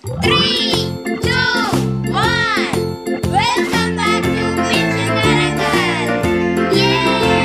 three, two, one. Welcome back to Pinchakarangal. Yay!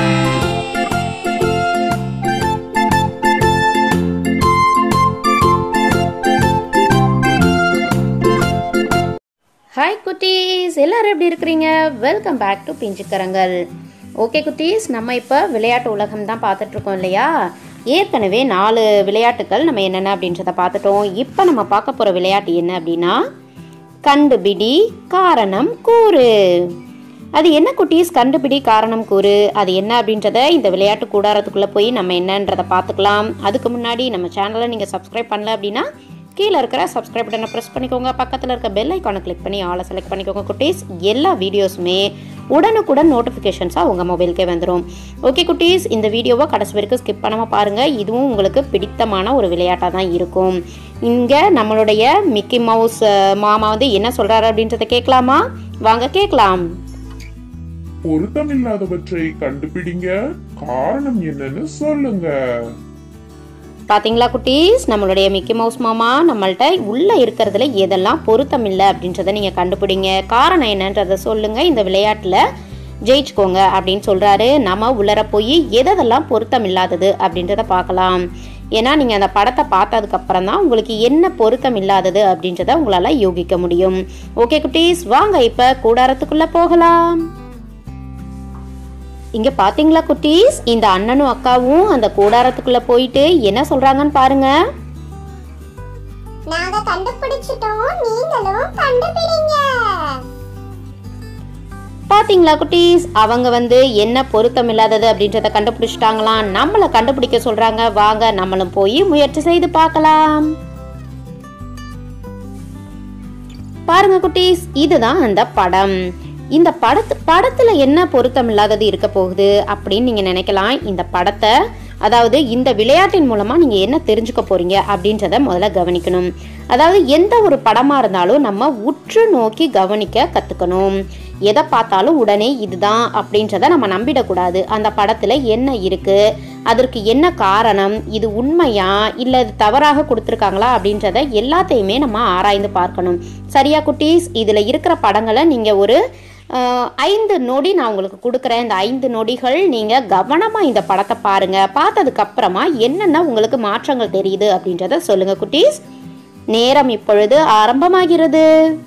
Hi குட்டீஸ் எல்லாரும் எப்படி இருக்கிறீங்க welcome back to Pinchukkarangal okay குட்டீஸ் நம்ம இப்போ விளையாட்டு உலகம் தான் பார்த்துட்ருக்கோம் இல்லையா ஏற்கனவே நாலு விளையாட்டுகள் நம்ம என்னென்ன அப்படின்றத பார்த்துட்டோம் இப்போ நம்ம பார்க்க போகிற விளையாட்டு என்ன அப்படின்னா கண்டுபிடி காரணம் கூறு அது என்ன குட்டீஸ் கண்டுபிடி காரணம் கூறு அது என்ன அப்படின்றத இந்த விளையாட்டு கூடாரத்துக்குள்ளே போய் நம்ம என்னன்றதை பார்த்துக்கலாம் அதுக்கு முன்னாடி நம்ம சேனலை நீங்கள் சப்ஸ்கிரைப் பண்ணல அப்படின்னா கீழே இருக்கிற சப்ஸ்கிரைப் பட்டனை ப்ரெஸ் பண்ணிக்கோங்க பக்கத்தில் இருக்க பெல் ஐக்கானை கிளிக் பண்ணி ஆளை செலக்ட் பண்ணிக்கோங்க குட்டீஸ் எல்லா வீடியோஸுமே உடனுக்குடன் நோட்டிஃபிகேஷன்ஸாக உங்கள் மொபைலுக்கே வந்துடும் ஓகே குட்டீஸ் இந்த வீடியோவை கடைசி வரைக்கும் ஸ்கிப் பண்ணாமல் பாருங்கள் இதுவும் உங்களுக்கு பிடித்தமான ஒரு விளையாட்டாக தான் இருக்கும் இங்கே நம்மளுடைய மிக்கி மவுஸ் அஹ், மாமா வந்து என்ன சொல்கிறாரு அப்படின்றத கேட்கலாமா வாங்க கேட்கலாம் பொருத்தமில்லாதவற்றை கண்டுபிடிங்க காரணம் என்னன்னு சொல்லுங்க பாத்தீங்களா குட்டீஸ் நம்மளுடைய மிக்கி மவுஸ் மாமா நம்மள்ட்ட உள்ளே இருக்கிறதுல எதெல்லாம் பொருத்தம் இல்லை அப்படின்றத நீங்கள் கண்டுபிடிங்க காரணம் என்னன்றதை சொல்லுங்க இந்த விளையாட்டில் ஜெயிச்சுக்கோங்க அப்படின்னு சொல்கிறாரு நம்ம உள்ளர போய் எதெல்லாம் பொருத்தம் இல்லாதது அப்படின்றத பார்க்கலாம் ஏன்னா நீங்கள் அந்த படத்தை பார்த்ததுக்கப்புறம் தான் உங்களுக்கு என்ன பொருத்தம் இல்லாதது அப்படின்றத உங்களால் யோகிக்க முடியும் ஓகே குட்டீஸ் வாங்க இப்போ கூடாரத்துக்குள்ளே போகலாம் இங்க பாத்தீங்களா குட்டீஸ் இந்த அண்ணனும் அக்காவும் அந்த கூடாரத்துக்குள்ள போயிட்டு என்ன சொல்றாங்கன்னு பாருங்க நாங்க கண்டுபிடிச்சிட்டோம் நீங்களும் கண்டுபிடிங்க பாத்தீங்களா குட்டீஸ் அவங்க வந்து என்ன பொருத்தம் இல்லாதது அப்படின்றத கண்டுபிடிச்சிட்டாங்களாம் நம்மள கண்டுபிடிக்க சொல்றாங்க வாங்க நம்மளும் போய் முயற்சி செய்து பார்க்கலாம் பாருங்க குட்டீஸ் இதுதான் அந்த படம் இந்த படத்து படத்துல என்ன பொருத்தம் இல்லாதது இருக்க போகுது அப்படின்னு நீங்க நினைக்கலாம் இந்த படத்தை அதாவது இந்த விளையாட்டின் மூலமா நீங்க என்ன தெரிஞ்சுக்க போறீங்க அப்படின்றத முதல்ல கவனிக்கணும் அதாவது எந்த ஒரு படமா இருந்தாலும் நம்ம உற்று நோக்கி கவனிக்க கத்துக்கணும் எதை பார்த்தாலும் உடனே இதுதான் அப்படின்றத நம்ம நம்பிடக்கூடாது அந்த படத்துல என்ன இருக்கு அதற்கு என்ன காரணம் இது உண்மையா இல்லை இது தவறாக கொடுத்துருக்காங்களா அப்படின்றத எல்லாத்தையுமே நம்ம ஆராய்ந்து பார்க்கணும் சரியா குட்டீஸ் இதில் இருக்கிற படங்களை நீங்கள் ஒரு அஹ், ஐந்து நொடி நான் உங்களுக்கு கொடுக்குறேன் இந்த ஐந்து நொடிகள் நீங்கள் கவனமாக இந்த படத்தை பாருங்கள் பார்த்ததுக்கு அப்புறமா என்னென்ன உங்களுக்கு மாற்றங்கள் தெரியுது அப்படின்றத சொல்லுங்கள் குட்டீஸ் நேரம் இப்பொழுது ஆரம்பமாகிறது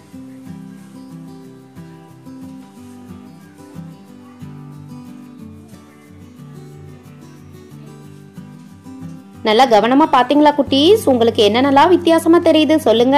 நல்லா கவனமா பாத்தீங்களா குட்டீஸ் உங்களுக்கு என்னென்னலாம் வித்தியாசமா தெரியுது சொல்லுங்க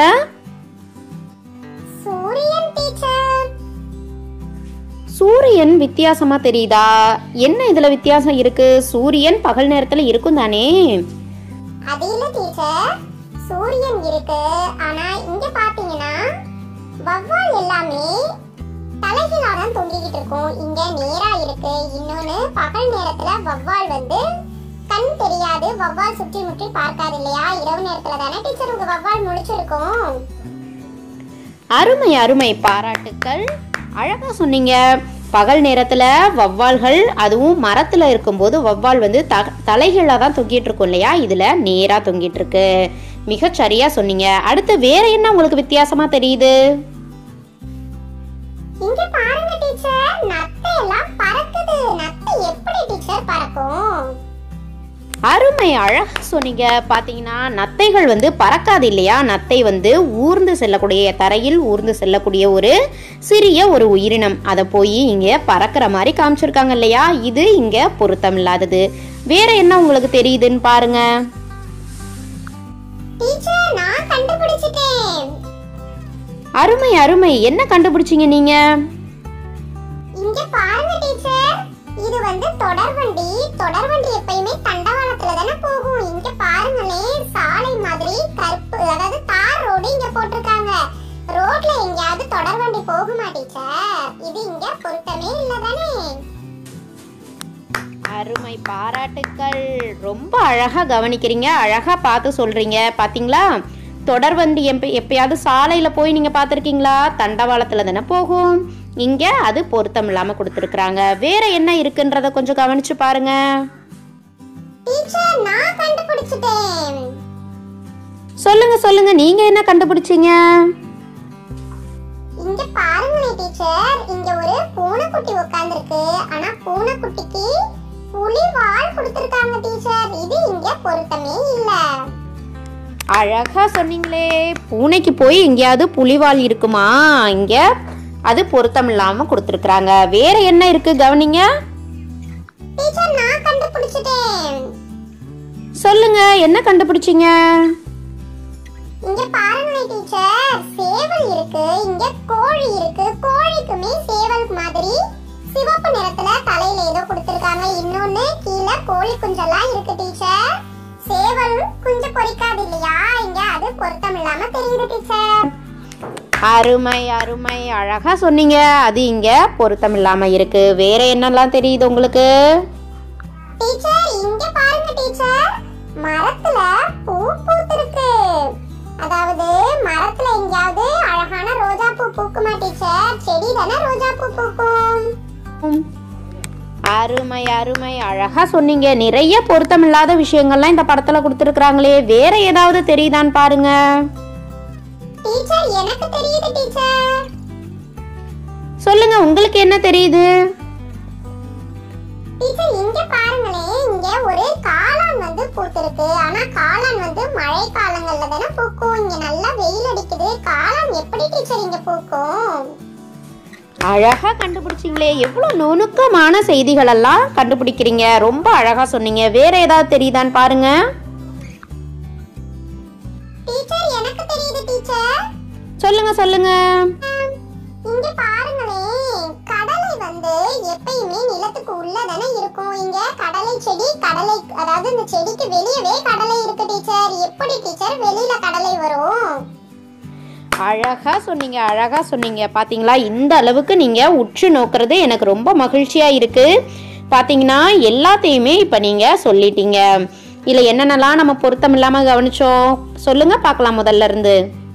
சூரியன் டீச்சர் சூரியன் வித்தியாசமா தெரியுதா என்ன இதுல வித்தியாசம் இருக்கு சூரியன் பகல் நேரத்துல இருக்கும் தானே அது இல்ல டீச்சர் சூரியன் இருக்கு ஆனா இங்க பாத்தீங்கன்னா வவ்வால் எல்லாமே தலைகீழா தான் தொங்கிக்கிட்டு இருக்கும் இங்க நேரா இருக்கு இன்னொன்னு பகல் நேரத்துல வவ்வால் வந்து கண் தெரியாது வவ்வால் சுற்றி முற்றி பார்க்காது இல்லையா இரவு நேரத்துல தானே டீச்சர் உங்க வவ்வால் முழிச்சிருக்கும் அருமை அருமை பாராட்டுக்கள் அழகா சொன்னீங்க பகல் நேரத்துல வவ்வால்கள் அதுவும் மரத்துல இருக்கும்போது வவ்வால் வந்து த தலைகீழாக தான் தொங்கிட்டு இருக்கும் இல்லையா இதுல நேரா தொங்கிட்டு இருக்கு மிகச் சரியா சொன்னீங்க அடுத்து வேற என்ன உங்களுக்கு வித்தியாசமா தெரியுது இங்க பாருங்க டீச்சர் நத்தை எல்லாம் பறக்குது நத்தை எப்படி டீச்சர் பறக்கும் அருமை அழகா சொன்னீங்க பார்த்தீங்கன்னா நத்தைகள் வந்து பறக்காது இல்லையா நத்தை வந்து ஊர்ந்து செல்லக்கூடிய தரையில் ஊர்ந்து செல்லக்கூடிய ஒரு சிறிய ஒரு உயிரினம் அதை போய் இங்கே பறக்கிற மாதிரி காமிச்சிருக்காங்க இல்லையா இது இங்கே பொருத்தம் இல்லாதது வேற என்ன உங்களுக்கு தெரியுதுன்னு பாருங்க டீச்சர் நான் கண்டுபிடிச்சிட்டேன் அருமை அருமை என்ன கண்டுபிடிச்சீங்க நீங்க இங்க பாருங்க டீச்சர் இது வந்து தொடர்வண்டி தொடர்வண்டி எப்பயுமே தண்டவாளத்துல தானே போகும் இங்க பாருங்களே சாலை மாதிரி கருப்பு அதாவது தார் ரோடு இங்க போட்டிருக்காங்க ரோட்ல எங்கேயாவது தொடர்வண்டி போகுமா டீச்சர் இது இங்க பொருத்தமே இல்ல தானே அருமை பாராட்டுக்கள் ரொம்ப அழகா கவனிக்கிறீங்க அழகா பார்த்து சொல்றீங்க பாத்தீங்களா தொடர்வண்டி எப்ப எப்பயாவது சாலையில போய் நீங்க பார்த்துருக்கீங்களா தண்டவாளத்துல தானே போகும் இங்க அது பொருத்தம் இல்லாம கொடுத்துருக்குறாங்க வேற என்ன இருக்குன்றத கொஞ்சம் கவனிச்சு பாருங்க டீச்சர் நான் கண்டுபிடிச்சிட்டேன் சொல்லுங்க சொல்லுங்க நீங்க என்ன கண்டுபிடிச்சீங்க இங்க பாருங்களே டீச்சர் இங்க ஒரு பூனைக்குட்டி உட்கார்ந்திருக்கு ஆனா பூனைக்குட்டிக்கு புலி வால் கொடுத்திருக்காங்க டீச்சர் இது இங்க பொருத்தமே இல்ல அழகா சொன்னீங்களே பூனைக்கு போய் எங்கேயாவது புலிவால் இருக்குமா இங்க அது பொருத்தம் இல்லாம கொடுத்துருக்குறாங்க வேற என்ன இருக்கு கவனிங்க டீச்சர் நான் கண்டுபிடிச்சிட்டேன் சொல்லுங்க என்ன கண்டுபிடிச்சீங்க இங்க பாருங்களே டீச்சர் சேவல் இருக்கு இங்க கோழி இருக்கு கோழிக்குமே சேவல் மாதிரி சிவப்பு நிறத்துல தலையில ஏதோ கொடுத்திருக்காங்க இன்னொன்னு கீழே கோழி குஞ்செல்லாம் இருக்கு டீச்சர் சேவல் குஞ்சு பொரிக்காது இல்லையா இங்க அது பொருத்தம் இல்லாம தெரியுது டீச்சர் அருமை அருமை அழகா சொன்னீங்க அது இங்க பொருத்தம் இல்லாம இருக்கு வேற என்னெல்லாம் தெரியுது உங்களுக்கு டீச்சர் இங்க பாருங்க டீச்சர் மரத்துல பூ பூத்திருக்கு அதாவது மரத்துல எங்கேயாவது அழகான ரோஜா பூ பூக்குமா டீச்சர் செடி தானே ரோஜா பூ பூக்கும் அருமை அருமை அழகா சொன்னீங்க நிறைய பொருத்தமில்லாத விஷயங்கள்லாம் இந்த படத்துல கொடுத்துருக்குறாங்களே வேற ஏதாவது தெரியுதான்னு பாருங்க டீச்சர் எனக்கு தெரியுது டீச்சர் சொல்லுங்க உங்களுக்கு என்ன தெரியுது டீச்சர் இங்க பாருங்களேன் இங்க ஒரு காளான் வந்து பூத்திருக்கு ஆனா காளான் வந்து மழை காலங்கள்ல தானே பூக்கும் இங்க நல்லா வெயில் அடிக்குது காளான் எப்படி டீச்சர் இங்க பூக்கும் அழகா கண்டுபிடிச்சிங்களே எவ்வளோ நுணுக்கமான செய்திகள் எல்லாம் கண்டுபிடிக்கிறீங்க ரொம்ப அழகா சொன்னீங்க வேற ஏதாவது தெரியுதான்னு பாருங்க டீச்சர் எனக்கு தெரியுது டீச்சர் சொல்லுங்க சொல்லுங்க இங்க பாருங்களேன் கடலை வந்து எப்பயுமே நிலத்துக்கு உள்ள தானே இருக்கும் இங்க கடலை செடி கடலை அதாவது இந்த செடிக்கு வெளியவே கடலை இருக்கு டீச்சர் எப்படி டீச்சர் வெளியில கடலை வரும் அழகா சொன்னீங்க அழகா சொன்னீங்க பாத்தீங்களா இந்த அளவுக்கு நீங்க உற்று நோக்கிறது எனக்கு ரொம்ப மகிழ்ச்சியா இருக்கு பாத்தீங்கன்னா எல்லாத்தையுமே இப்ப நீங்க சொல்லிட்டீங்க இல்ல என்னென்னலாம் நம்ம பொருத்தம் இல்லாம கவனிச்சோம் சொல்லுங்க பார்க்கலாம் முதல்ல இருந்து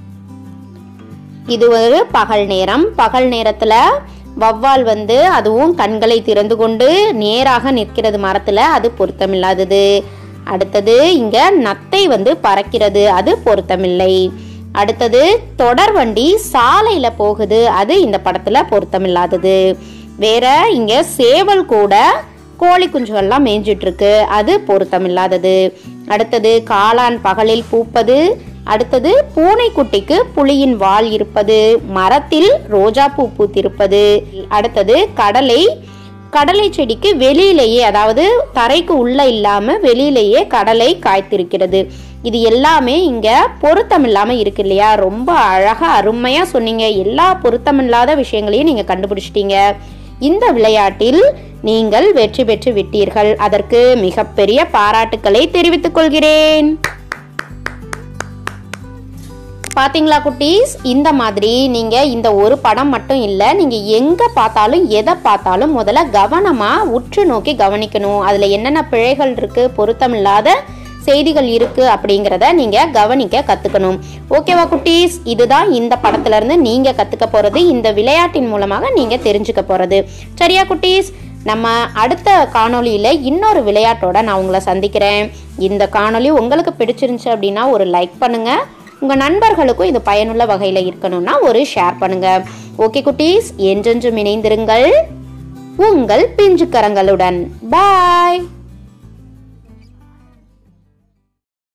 இது ஒரு பகல் நேரம் பகல் நேரத்துல வவ்வால் வந்து அதுவும் கண்களை திறந்து கொண்டு நேராக நிற்கிறது மரத்துல அது பொருத்தமில்லாதது அடுத்தது இங்க நத்தை வந்து பறக்கிறது அது பொருத்தமில்லை அடுத்தது தொடர் வண்டி சாலையில போகுது அது இந்த படத்துல பொருத்தமில்லாதது வேற இங்க சேவல் கூட கோழி குஞ்சுகள்லாம் மேய்ஞ்சிட்டு இருக்கு அது பொருத்தமில்லாதது அடுத்தது காளான் பகலில் பூப்பது அடுத்தது பூனைக்குட்டிக்கு புலியின் வால் இருப்பது மரத்தில் ரோஜா பூ பூத்திருப்பது அடுத்தது கடலை கடலை செடிக்கு வெளியிலேயே அதாவது தரைக்கு உள்ள இல்லாம வெளியிலேயே கடலை காய்த்திருக்கிறது இது எல்லாமே இங்க பொருத்தம் இல்லாம இருக்கு இல்லையா ரொம்ப அழகா அருமையா சொன்னீங்க எல்லா பொருத்தமில்லாத விஷயங்களையும் நீங்க கண்டுபிடிச்சிட்டீங்க இந்த விளையாட்டில் நீங்கள் வெற்றி பெற்று விட்டீர்கள் அதற்கு மிகப்பெரிய பாராட்டுக்களை தெரிவித்துக் கொள்கிறேன் பாத்தீங்களா குட்டீஸ் இந்த மாதிரி நீங்க இந்த ஒரு படம் மட்டும் இல்ல நீங்க எங்க பார்த்தாலும் எதை பார்த்தாலும் முதல்ல கவனமா உற்று நோக்கி கவனிக்கணும் அதுல என்னென்ன பிழைகள் இருக்கு பொருத்தமில்லாத செய்திகள் இருக்கு அப்படிங்கிறத நீங்க கவனிக்க கத்துக்கணும் ஓகேவா குட்டீஸ் இதுதான் இந்த படத்துல இருந்து நீங்க கத்துக்க போறது இந்த விளையாட்டின் மூலமாக நீங்க தெரிஞ்சுக்க போறது சரியா குட்டீஸ் நம்ம அடுத்த காணொளியில இன்னொரு விளையாட்டோட நான் உங்களை சந்திக்கிறேன் இந்த காணொளி உங்களுக்கு பிடிச்சிருந்துச்சு அப்படின்னா ஒரு லைக் பண்ணுங்க உங்க நண்பர்களுக்கும் இது பயனுள்ள வகையில இருக்கணும்னா ஒரு ஷேர் பண்ணுங்க ஓகே குட்டீஸ் என்றென்றும் இணைந்திருங்கள் உங்கள் பிஞ்சு கரங்களுடன் பாய்